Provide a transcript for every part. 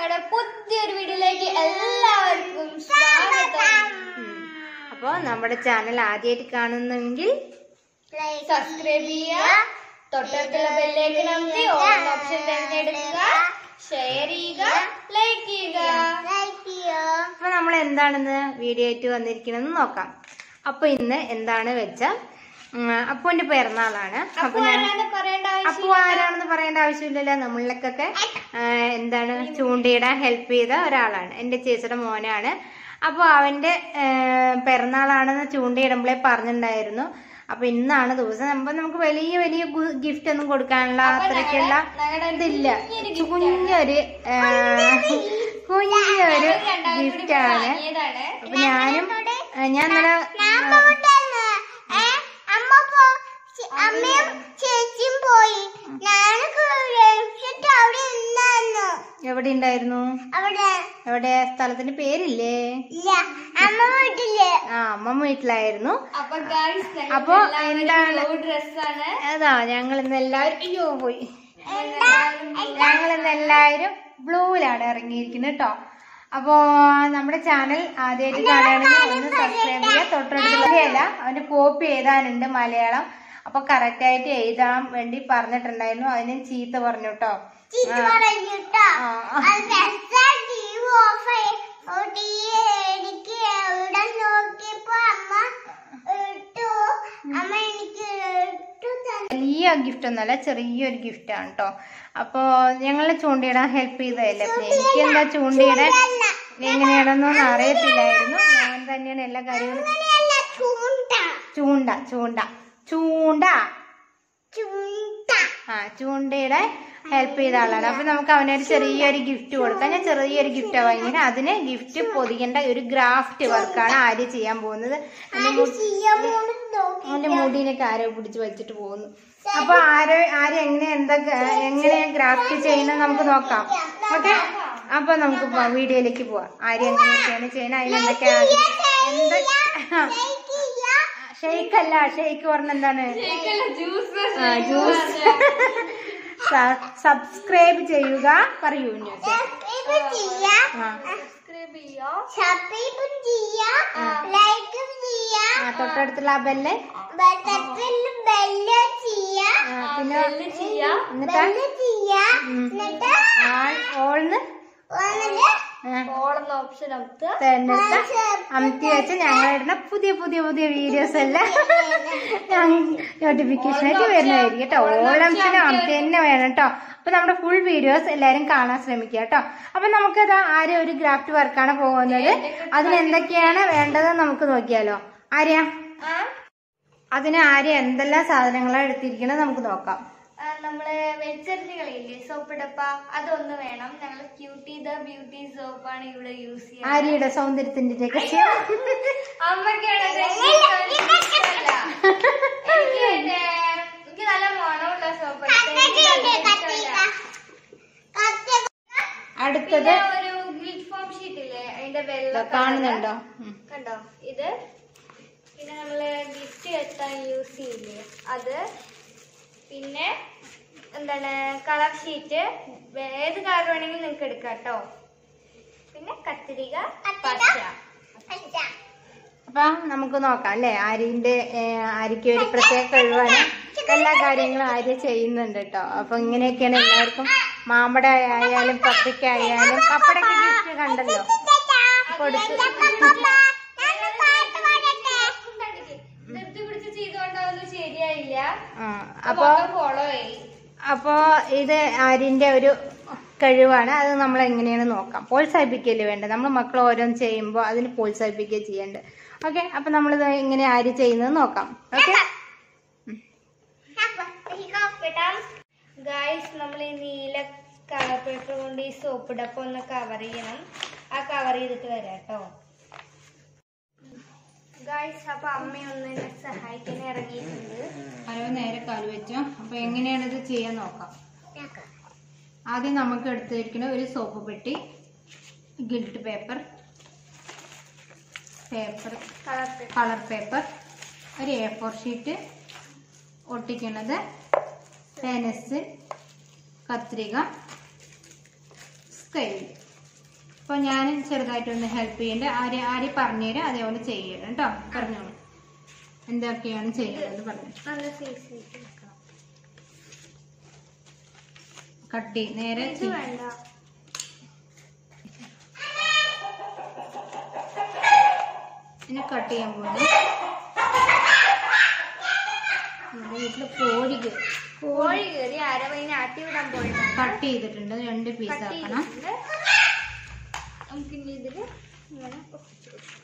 അമ്മയുടെ പുതിയൊരു വീഡിയോയിലേക്ക് എല്ലാവർക്കും സ്വാഗതം അപ്പോൾ നമ്മുടെ ചാനൽ ആദ്യമായിട്ട് കാണുന്നെങ്കിൽ സബ്സ്ക്രൈബ് ചെയ്യുക തൊട്ടടുത്തുള്ള ബെല്ലേക്ക് നമുക്ക് ഓൺ ഓപ്ഷൻ തിരഞ്ഞെടുക്കുക ഷെയർ ചെയ്യുക ലൈക്ക് ചെയ്യുക അപ്പോൾ നമ്മൾ എന്താണെന്ന് വീഡിയോ ആയിട്ട് വന്നിരിക്കണമെന്ന് നോക്കാം അപ്പോൾ ഇന്ന് എന്താണ് വെച്ചാൽ അപ്പുവിന്റെ പിറന്നാളാണ് അപ്പൊ അപ്പോൾ ഞാൻ ആരാന്ന് പറയേണ്ട അപ്പു ആരാണെന്ന് പറയേണ്ട ആവശ്യമില്ലല്ലോ നമ്മളിലേക്കൊക്കെ ആ, എന്താണ് ചൂണ്ടയിടാൻ ഹെൽപ്പ് ചെയ്ത ഒരാളാണ് എൻ്റെ ചേച്ചിയുടെ മോനാണ് അപ്പോൾ അവന്റെ ആ, പിറന്നാളാണെന്ന് ചൂണ്ടയിടുമ്പോഴേ പറഞ്ഞിട്ടുണ്ടായിരുന്നു അപ്പൊ ഇന്നാണ് ദിവസം അപ്പൊ നമുക്ക് വലിയ വലിയ ഗിഫ്റ്റ് ഒന്നും കൊടുക്കാനുള്ള അത്രയ്ക്കുള്ള ഇതില്ല കുഞ്ഞൊരു ആ, കുഞ്ഞൊരു ഗിഫ്റ്റ് ആണ് ഏതാണ് അപ്പൊ ഞാനും ആ, ഞാൻ ഇന്നലെ അമ്മയും ചേച്ചിയും പോയി ഞാൻ അവിടെ നിന്നു എവിടെ ഉണ്ടായിരുന്നു അവിടെ എവിടെ സ്ഥലത്തിന്റെ പേരില്ലേ ഇല്ല അമ്മ വീട്ടില് ആ അമ്മ വീട്ടിലായിരുന്നു അപ്പൊ ഗായ്സ് അപ്പൊ എന്താണ്? ഡ്രസ്സാണ് അതാ ഞങ്ങൾ ഇന്ന് എല്ലാവരും അയ്യോ പോയി ഞങ്ങൾ ഇന്ന് എല്ലാവരും ബ്ലൂവിലാണ് ഇറങ്ങിയിരിക്കുന്നത് കേട്ടോ അപ്പോ നമ്മുടെ ചാനൽ ആദ്യമായിട്ട് കാണുകയാണെങ്കിൽ ഒന്ന് സബ്സ്ക്രൈബ് ചെയ്യുക തൊട്ടടുത്തുള്ളതല്ല അവന്റെ കോപ്പി എഴുതാനുണ്ട് മലയാളം അപ്പൊ കറക്റ്റ് ആയിട്ട് എഴുതാൻ വേണ്ടി പറഞ്ഞിട്ടുണ്ടായിരുന്നു അതിന് ചീത്ത പറഞ്ഞു കേട്ടോ ചീത്ത പറഞ്ഞിട്ടോ ആ. അത് ടി വി ഓഫ് ആയി എനിക്ക് എവിടെ നോക്കിയപ്പോ അമ്മ ഇട്ടു അമ്മ എനിക്ക് ഇട്ടു തന്നു വലിയ ഗിഫ്റ്റ് ഒന്നല്ല ചെറിയൊരു ഗിഫ്റ്റ് ആണ് കേട്ടോ അപ്പോ ഞങ്ങളെ ചൂണ്ടയിടാൻ ഹെൽപ്പ് ചെയ്തതല്ലേ പിന്നെ എനിക്ക് എന്താ ചൂണ്ടയിടാൻ എങ്ങനെയാണെന്നൊന്നും അറിയത്തില്ലായിരുന്നു ഞാൻ തന്നെയാണ് എല്ലാ കാര്യങ്ങളും അങ്ങനെയല്ല ചൂണ്ട ചൂണ്ട ചൂണ്ട ചൂണ്ട ചൂണ്ട ആ ചൂണ്ടയുടെ ഹെൽപ്പ് ചെയ്ത ആളാണ് അപ്പൊ നമുക്ക് അവനൊരു ചെറിയൊരു ഗിഫ്റ്റ് കൊടുക്കാം ഞാൻ ചെറിയൊരു ഗിഫ്റ്റ് വാങ്ങിയത് അതിന് ഗിഫ്റ്റ് പൊതിക്കേണ്ട ഒരു ഗ്രാഫ്റ്റ് വർക്കാണ് ആര്യ ചെയ്യാൻ പോകുന്നത് എന്റെ മു- ചെയ്യാൻ പോണു നോക്കി അവന്റെ മുടിനൊക്കെ ആരോ പിടിച്ച് വലിച്ചിട്ട് പോകുന്നു അപ്പൊ ആരോ ആരും എങ്ങനെ എന്താ എങ്ങനെ ഗ്രാഫ്റ്റ് ചെയ്യുന്നത് നമുക്ക് നോക്കാം ഓക്കെ അപ്പൊ നമുക്ക് പോവാം വീഡിയോയിലേക്ക് പോവാം ആരും എങ്ങനെയൊക്കെയാണ് ചെയ്യുന്നത് അതിനെന്തൊക്കെയാണ് എന്താ ഷെയ്ക്ക് അല്ല ഷെയ്ക്ക് പറഞ്ഞ എന്താണ് ജ്യൂസ് ആ, ജ്യൂസ് സബ്സ്ക്രൈബ് ചെയ്യുക പറയൂ ന്യൂസ് സബ്സ്ക്രൈബ് ചെയ്യാ ആ സബ്സ്ക്രൈബ് ചെയ്യോ സബ്സ്ക്രൈബും ചെയ്യാ ലൈക്കും ചെയ്യാ ആ തൊട്ടടുത്തുള്ള ആ ബെല്ല് ബട്ടത്തിൽ ബെല്ല് ചെയ്യാ ആ, പിന്നെ ബെല്ല് ചെയ്യാ എന്നിട്ട് ബെല്ല് ചെയ്യാ ഉം. എന്നിട്ട് ആൾ ഓൾന്ന് വന്നിട്ട് ഓളെന്ന ഓപ്ഷൻ അമർത്തുക തെരഞ്ഞെടുത്ത അമർത്തി വെച്ച് ഞങ്ങളിടുന്ന പുതിയ പുതിയ പുതിയ വീഡിയോസ് എല്ലാം നോട്ടിഫിക്കേഷൻ ആയിട്ട് വരുന്നതായിരിക്കും കേട്ടോ ഓളംസിന് അമർത്തി തന്നെ വേണം കേട്ടോ അപ്പൊ നമ്മുടെ ഫുൾ വീഡിയോസ് എല്ലാരും കാണാൻ ശ്രമിക്കുക കേട്ടോ അപ്പൊ നമുക്കത് ആര്യ ഒരു ഗ്രാഫ്റ്റ് വർക്കാണ് പോകുന്നത് അതിന് എന്തൊക്കെയാണ് വേണ്ടത് നമുക്ക് നോക്കിയാലോ ആര്യ ആ അതിന് ആര്യ എന്തെല്ലാം സാധനങ്ങളാണ് എടുത്തിരിക്കുന്നത് നമുക്ക് നോക്കാം ആ, നമ്മള് വെച്ചറിഞ്ഞുകളില്ലേ സോപ്പ് ഡപ്പ അതൊന്ന് വേണം ഞങ്ങൾ ക്യൂട്ടി ദ ബ്യൂട്ടി സോപ്പാണ് ഇവിടെ യൂസ് ചെയ്യുന്നത് ആര്യയുടെ സൗന്ദര്യത്തിന്റെ രഹസ്യം അമ്മക്കാണ് അത് ഇഷ്ടമല്ല. എനിക്ക് പിന്നെ എനിക്ക് നല്ല മണമുള്ള സോപ്പ് അടുത്തത് പിന്നെ ഒരു ഗ്ലിറ്റ് ഫോം ഷീറ്റ് ഇല്ലേ അതിന്റെ വെള്ള ഇതാ കാണുന്നുണ്ടോ ഉം. കണ്ടോ ഇത് പിന്നെ നമ്മള് ഗിഫ്റ്റ് കെട്ടാൻ യൂസ് ചെയ്യില്ലേ അത് പിന്നെ എന്താണ് കളർ ഷീറ്റ് ഏത് കളർ വേണമെങ്കിലും നിങ്ങൾക്ക് എടുക്കാം കേട്ടോ പിന്നെ കത്തിരിക പച്ച അപ്പൊ നമുക്ക് നോക്കാം അല്ലേ ആര്യന്റെ ഏഹ്, ആര്യക്ക് ഒരു പ്രത്യേക കഴിവാണ് എല്ലാ കാര്യങ്ങളും ആര്യ ചെയ്യുന്നുണ്ട് കേട്ടോ അപ്പൊ ഇങ്ങനെയൊക്കെയാണ് എല്ലാവർക്കും മാമ്പട ആയാലും പപ്പയ്ക്ക ആയാലും പപ്പടയ്ക്ക് ഗിഫ്റ്റ് കണ്ടല്ലോ കൊടുത്തു നിർത്തി പിടിച്ച് ചെയ്തുകൊണ്ടൊന്നും ശരിയായില്ല ആ, അപ്പൊ ഫോളോ ചെയ്യും അപ്പോ ഇത് ആര്യന്റെ ഒരു കഴിവാണ് അത് നമ്മൾ എങ്ങനെയാണ് നോക്കാം പ്രോത്സാഹിപ്പിക്കല്ലേ വേണ്ടത് നമ്മൾ മക്കൾ ഓരോന്ന് ചെയ്യുമ്പോൾ അതിന് പ്രോത്സാഹിപ്പിക്കുക ചെയ്യേണ്ടത് ഓക്കെ അപ്പൊ നമ്മളിത് എങ്ങനെ ആര്യ ചെയ്യുന്നത് നോക്കാം ഓക്കെ ഗായ്സ് നമ്മൾ ഈ നീല കളർ പേപ്പർ കൊണ്ട് ഈ സോപ്പ് ഡപ്പ ഒന്ന് കവർ ചെയ്യണം ആ കവർ ചെയ്തിട്ട് വരാം കേട്ടോ ഗായ്സ് അപ്പൊ അമ്മ ഒന്ന് എന്നെ സഹായിക്കാൻ ഇറങ്ങിയിട്ടുണ്ട് അരവ് നേരെ കാല് വെച്ചോ അപ്പൊ എങ്ങനെയാണ് ഇത് ചെയ്യാൻ നോക്കാം ആദ്യം നമുക്ക് എടുത്തിരിക്കുന്ന ഒരു സോപ്പ് പെട്ടി gilt paper paper colour paper colour paper ഒരു എ ഫോർ ഷീറ്റ് ഒട്ടിക്കുന്നത് പെൻസിൽ കത്രിക സ്കെയിൽ അപ്പോൾ ഞാൻ ചെറുതായിട്ടൊന്ന് ഹെൽപ്പ് ചെയ്യേണ്ട ആര് ആര് പറഞ്ഞുതരാം അതേപോലെ ചെയ്യണം കേട്ടോ പറഞ്ഞോളൂ എന്തൊക്കെയാണ് ചെയ്യേണ്ടത് പറഞ്ഞു നല്ല സൈസ് ആയിട്ട് വെക്കണം കട്ട് നേരെ ഇത് ചെയ്യ്. വേണ്ട ഇനി കട്ട് ചെയ്യാൻ പോകുന്നു നമ്മുടെ വീട്ടില് കോഴി കോഴി കയറി അരവൈന് ആട്ടി വിടാൻ പോയതാണ് കട്ട് ചെയ്തിട്ടുണ്ട് രണ്ട് പീസ് കട്ട് ആക്കണം ചെയ്തിട്ടുണ്ട് നമുക്കിനി ഇതില് ഇങ്ങനെ ഒട്ടിച്ച് കൊടുക്കാം.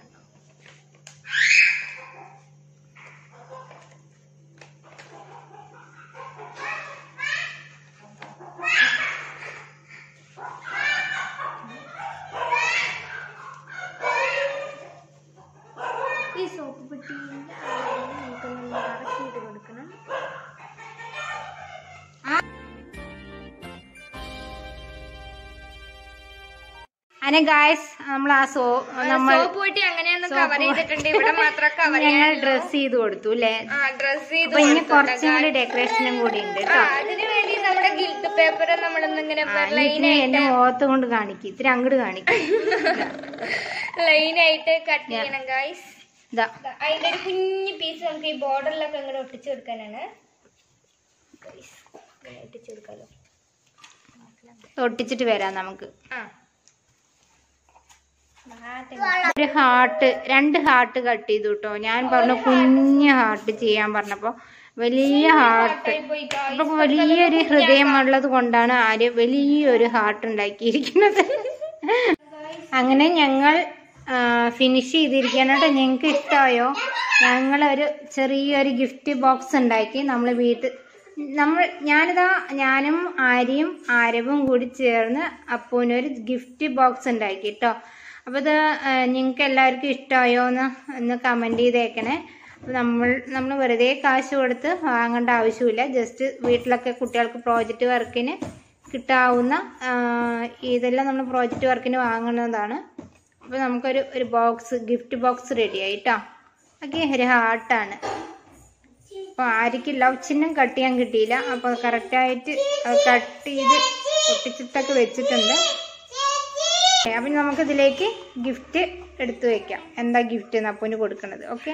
ഈ സോപ്പ് പെട്ടിന്റെ അടിയിൽ നമുക്കൊന്ന് നിറച്ചിട്ട് കൊടുക്കണം അങ്ങനെ ഗായ്സ് നമ്മൾ ആ സോ നമ്മൾ സോപ്പ് പെട്ടി അങ്ങനെയൊന്ന് soap കവർ ചെയ്തിട്ടുണ്ട് ഇവിടെ മാത്രം കവർ ഞങ്ങൾ ഡ്രസ് ചെയ്ത് കൊടുത്തു അല്ലേ ആ ഡ്രസ് ചെയ്ത് അപ്പൊ ഇനി കൊടുത്തിട്ടുണ്ട്. കുറച്ചും കൂടി ഡെക്കറേഷനും കൂടി ഉണ്ട് ആ, കേട്ടോ അതിന് വേണ്ടി നമ്മുടെ ഗിൽട്ട് പേപ്പർ നമ്മളൊന്നിങ്ങനെ ലൈൻ ഇത്തിരി എന്റെ മുഖത്ത് കൊണ്ട് കാണിക്കും ഇത്തിരി അങ്ങോട്ട് കാണിക്കും ലൈൻ ആയിട്ട് കട്ട് ചെയ്യണം ഗൈസ് ഇതാ അതിന്റെ ഒരു കുഞ്ഞു പീസ് നമുക്ക് ഈ ബോർഡറിലൊക്കെ ഇങ്ങനെ ഒട്ടിച്ചു കൊടുക്കാനാണ് Guys, ഇങ്ങനെ ഒട്ടിച്ചു കൊടുക്കാലോ ഒട്ടിച്ചിട്ട് വരാം നമുക്ക് ആ ഒരു ഹാർട്ട് രണ്ട് ഹാർട്ട് കട്ട് ചെയ്തു കേട്ടോ ഞാൻ പറഞ്ഞു കുഞ്ഞ് ഹാർട്ട് ചെയ്യാൻ പറഞ്ഞപ്പോ വലിയ ഹാർട്ട് പോയി guys. അപ്പൊ വലിയൊരു ഹൃദയമുള്ളത് കൊണ്ടാണ് ആര്യ വലിയൊരു ഹാർട്ട് ഉണ്ടാക്കിയിരിക്കുന്നത് അങ്ങനെ ഞങ്ങൾ ഫിനിഷ് ചെയ്തിരിക്കുകയാണ് കേട്ടോ ഞങ്ങൾക്ക് ഇഷ്ടമായോ ഞങ്ങളൊരു ചെറിയൊരു ഗിഫ്റ്റ് ബോക്സ് ഉണ്ടാക്കി നമ്മൾ വീട്ടിൽ നമ്മൾ ഞാനിതാ ഞാനും ആര്യയും ആരവും കൂടി ചേർന്ന് അപ്പൂനൊരു ഗിഫ്റ്റ് ബോക്സ് ഉണ്ടാക്കി കേട്ടോ അപ്പോൾ ഇത് നിങ്ങൾക്ക് എല്ലാവർക്കും ഇഷ്ടമായോ എന്ന് ഒന്ന് കമൻറ്റ് ചെയ്തേക്കണേ അപ്പോൾ നമ്മൾ നമ്മൾ വെറുതെ കാശ് കൊടുത്ത് വാങ്ങേണ്ട ആവശ്യമില്ല ജസ്റ്റ് വീട്ടിലൊക്കെ കുട്ടികൾക്ക് പ്രോജക്റ്റ് വർക്കിന് കിട്ടാവുന്ന ആ, ഇതെല്ലാം നമ്മൾ പ്രോജക്റ്റ് വർക്കിന് വാങ്ങുന്നതാണ് അപ്പോൾ നമുക്കൊരു ഒരു ബോക്സ് ഗിഫ്റ്റ് ബോക്സ് റെഡി ആയി കേട്ടോ ഓക്കെ ഒരു ഹാർട്ടാണ് അപ്പോൾ ആർക്കും ലവ് ചിഹ്നം കട്ട് ചെയ്യാൻ കിട്ടിയില്ല അപ്പോൾ കറക്റ്റായിട്ട് കട്ട് ചെയ്ത് ഒട്ടിച്ചിട്ടൊക്കെ വെച്ചിട്ടുണ്ട് അപ്പം നമുക്ക് ഇതിലേക്ക് ഗിഫ്റ്റ് എടുത്തു വെക്കാം എന്താ ഗിഫ്റ്റ് അപ്പൂന് കൊടുക്കുന്നത് ഓക്കെ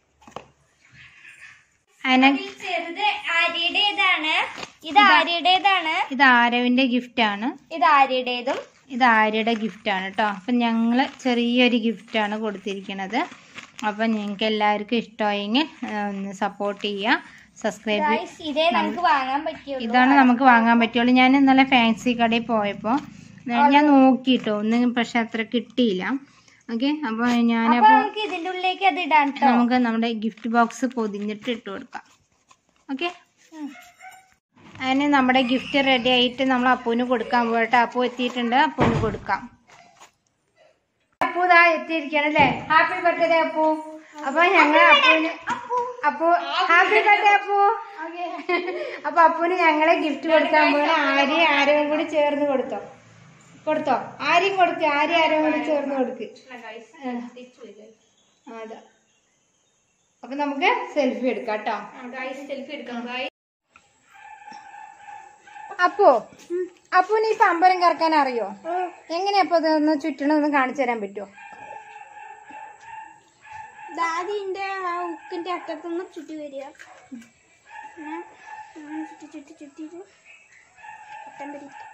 അതിനെ ഇതിൽ ചെറുത് ആര്യയുടേതാണ് ഇത് ആര്യയുടേതാണ് ഇത് ആരവിന്റെ ഗിഫ്റ്റ് ആണ് ഇത് ആര്യയുടേതും ഇത് ആര്യയുടെ ഗിഫ്റ്റ് ആണ് കേട്ടോ അപ്പം ഞങ്ങൾ ചെറിയൊരു ഗിഫ്റ്റ് ആണ് കൊടുത്തിരിക്കുന്നത് അപ്പം നിങ്ങൾക്ക് എല്ലാവർക്കും ഇഷ്ടമായെങ്കിൽ ആ, ഒന്ന് സപ്പോർട്ട് ചെയ്യുക സബ്സ്ക്രൈബ് Guys, ഇതേ നമുക്ക് വാങ്ങാൻ പറ്റുള്ളൂ ഇതാണ് നമുക്ക് വാങ്ങാൻ പറ്റുള്ളൂ ഞാൻ ഇന്നലെ ഫാൻസി കടയിൽ പോയപ്പോൾ ഞാൻ നോക്കിട്ടോ ഒന്നും പക്ഷെ അത്ര കിട്ടിയില്ല ഓക്കെ അപ്പോൾ അപ്പൊ ഞാനപ്പോൾ നമുക്ക് ഇതിന്റെ ഉള്ളിലേക്ക് അത് ഇടാൻ ട്ടോ. നമുക്ക് നമ്മുടെ ഗിഫ്റ്റ് ബോക്സ് പൊതിഞ്ഞിട്ട് ഇട്ട് കൊടുക്കാം ഓക്കെ അതിന് നമ്മുടെ ഗിഫ്റ്റ് റെഡി ആയിട്ട് നമ്മൾ അപ്പൂന് കൊടുക്കാൻ പോയിട്ട് അപ്പു എത്തിയിട്ടുണ്ട് അപ്പൂന് കൊടുക്കാം അപ്പു ഇതാ എത്തിയിരിക്കണം അല്ലേ ഹാപ്പി ബർത്ത്ഡേ അപ്പു അപ്പൊ ഞങ്ങൾ അപ്പൂന് അപ്പു ഹാപ്പി ബർത്ത്ഡേ അപ്പു അപ്പൊ അപ്പൂന് ഞങ്ങളെ ഗിഫ്റ്റ് കൊടുക്കാൻ പോകണം ആരെയും ആരെയും കൂടി ചേർന്ന് കൊടുത്തോ കൊടുത്തോ ആരെയും കൊടുക്ക് ആരെയും ആരെയും കൂടി ചേർന്ന് കൊടുക്ക് ആ, അതാ അപ്പൊ നമുക്ക് സെൽഫി എടുക്കാം കേട്ടോ സെൽഫി എടുക്കാം guys. അപ്പോ അപ്പൂന് ഈ പമ്പരം കറക്കാൻ അറിയോ എങ്ങനെയാ അപ്പൊ ഇതൊന്ന് ചുറ്റണമെന്ന് കാണിച്ചു തരാൻ പറ്റുമോ ദാദിന്റെ ആ ഉക്കിന്റെ അറ്റത്തുനിന്ന് ചുറ്റി വരിക പിന്നെ അങ്ങനെ ചുറ്റി ചുറ്റി ചുറ്റിട്ട് അറ്റം പിടിക്കുക.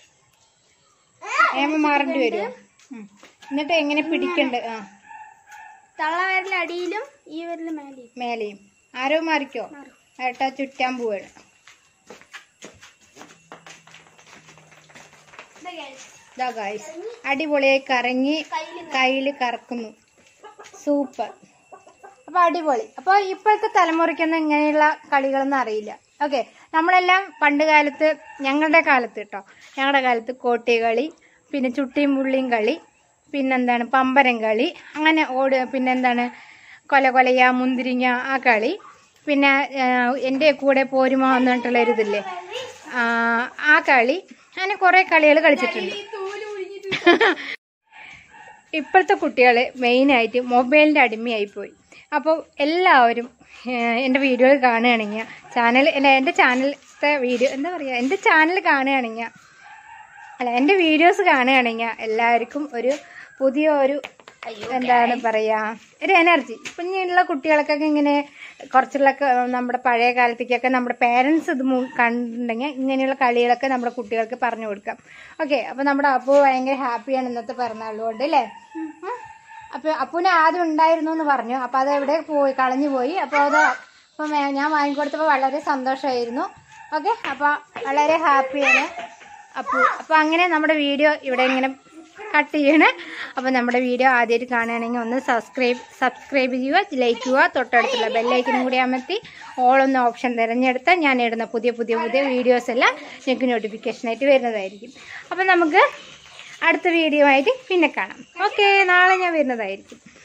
ഏമ മാറേണ്ടി വരുമോ എന്നിട്ട് എങ്ങനെ പിടിക്കണ്ട് ആ തള്ള വിരൽ അടിയിലും ഈ വിരൽ മേലെയും മേലെയും ആരോ മാറിക്കോ ഏട്ടാ ചുറ്റാൻ പോവാണ് ഇതാ ഗായ്സ് അടിപൊളിയായി കറങ്ങി കയ്യിൽ കറക്കുന്നു സൂപ്പർ അപ്പൊ അടിപൊളി അപ്പൊ ഇപ്പോഴത്തെ തലമുറയ്ക്കൊന്നും ഇങ്ങനെയുള്ള കളികളൊന്നും അറിയില്ല ഓക്കെ നമ്മളെല്ലാം പണ്ട് കാലത്ത് ഞങ്ങളുടെ കാലത്ത് കേട്ടോ ഞങ്ങളുടെ കാലത്ത് കോട്ടികളി പിന്നെ ചുട്ടിയും പുള്ളിയും കളി പിന്നെന്താണ് പമ്പരം കളി അങ്ങനെ ഓട് പിന്നെന്താണ് കൊല കൊലയ മുന്തിരിങ്ങ ആ കളി പിന്നെ എൻ്റെ കൂടെ പോരുമോ എന്നിട്ടുള്ള ഒരു ഇതില്ലേ ആ, ആ കളി അങ്ങനെ കുറേ കളികൾ കളിച്ചിട്ടുണ്ട് ഇപ്പോഴത്തെ കുട്ടികൾ മെയിനായിട്ട് മൊബൈലിൻ്റെ അടിമയായി പോയി അപ്പോൾ എല്ലാവരും ഏഹ്, എൻ്റെ വീഡിയോ കാണുകയാണെങ്കിൽ ചാനൽ അല്ല എൻ്റെ ചാനലത്തെ വീഡിയോ എന്താ പറയുക എൻ്റെ ചാനൽ കാണുകയാണെങ്കിൽ അല്ല എൻ്റെ വീഡിയോസ് കാണുകയാണെങ്കിൽ എല്ലാവർക്കും ഒരു പുതിയ ഒരു എന്താണ് പറയാ ഒരു എനർജി കുഞ്ഞുള്ള കുട്ടികൾക്കൊക്കെ ഇങ്ങനെ കുറച്ചുള്ളൊക്കെ നമ്മുടെ പഴയ കാലത്തേക്കൊക്കെ നമ്മുടെ പേരൻസ് ഇത് മു- കണ്ടിട്ടുണ്ടെങ്കിൽ ഇങ്ങനെയുള്ള കളികളൊക്കെ നമ്മുടെ കുട്ടികൾക്ക് പറഞ്ഞു കൊടുക്കാം ഓക്കെ അപ്പൊ നമ്മുടെ അപ്പു ഭയങ്കര ഹാപ്പിയാണ് ഇന്നത്തെ പിറന്നാളുകൊണ്ട് അല്ലേ ഉം. അപ്പൊ അപ്പുവിന് ആദ്യം ഉണ്ടായിരുന്നു എന്ന് പറഞ്ഞു അപ്പൊ അത് എവിടെ പോയി കളഞ്ഞു പോയി അപ്പൊ അത് അപ്പം ഞാൻ വാങ്ങിക്കൊടുത്തപ്പോൾ വളരെ സന്തോഷമായിരുന്നു ഓക്കെ അപ്പൊ വളരെ ഹാപ്പിയാണ് അപ്പോൾ അപ്പോൾ അങ്ങനെ നമ്മുടെ വീഡിയോ ഇവിടെ ഇങ്ങനെ കട്ട് ചെയ്യണേ അപ്പോൾ നമ്മുടെ വീഡിയോ ആദ്യമായിട്ട് കാണുകയാണെങ്കിൽ ഒന്ന് സബ്സ്ക്രൈബ് സബ്സ്ക്രൈബ് ചെയ്യുക ലൈക്ക് ചെയ്യുക തൊട്ടടുത്തുള്ള ബെല്ലൈക്കനും കൂടി അമർത്തി ഓൾ എന്ന ഓപ്ഷൻ തിരഞ്ഞെടുത്താൽ ഞാൻ ഇടുന്ന പുതിയ പുതിയ പുതിയ വീഡിയോസ് എല്ലാം നിങ്ങൾക്ക് നോട്ടിഫിക്കേഷനായിട്ട് വരുന്നതായിരിക്കും അപ്പോൾ നമുക്ക് അടുത്ത വീഡിയോ ആയിട്ട് പിന്നെ കാണാം ഓക്കെ നാളെ ഞാൻ വരുന്നതായിരിക്കും